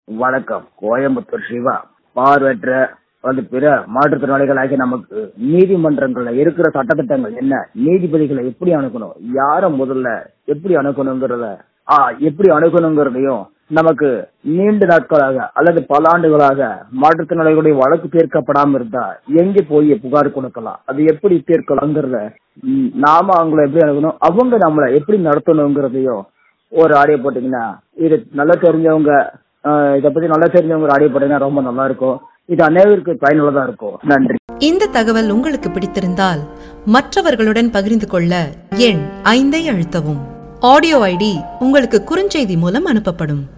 வணக்கம் கோயம்புத்தூர் சிவா பார்வையற்ற வந்து பிற மாற்றுத்திறனாளிகளாகிய நமக்கு நீதிமன்றங்கள்ல இருக்கிற சட்டத்திட்டங்கள் என்ன நீதிபதிகளை எப்படி அணுகணும் யார முதல்ல எப்படி அணுகணுங்கிறத ஆ எப்படி அணுகணுங்கிறதையும் நமக்கு நீண்ட நாட்களாக அல்லது பல ஆண்டுகளாக மாற்றுத்திறனாளிகளுடைய வழக்கு தீர்க்கப்படாம இருந்தா எங்க போய் புகார் கொடுக்கலாம் அது எப்படி தீர்க்கலாங்கிறத ம், நாம அவங்கள எப்படி அணுகணும் அவங்க நம்மளை எப்படி நடத்தணுங்கிறதையும் ஒரு ஆடியோ போட்டீங்கன்னா இது நல்லா தெரிஞ்சவங்க ஆஹ் இத பத்தி நல்லா தெரிஞ்சவங்க ஒரு ஆடியோ போட்டீங்கன்னா ரொம்ப நல்லா இருக்கும் இது அனைவருக்கு பயனுள்ளதா இருக்கும் நன்றி இந்த தகவல் உங்களுக்கு பிடித்திருந்தால் மற்றவர்களுடன் பகிர்ந்து கொள்ள எண் ஐந்தை அழுத்தவும் ஆடியோ ஐடி உங்களுக்கு குறுஞ்செய்தி மூலம் அனுப்பப்படும்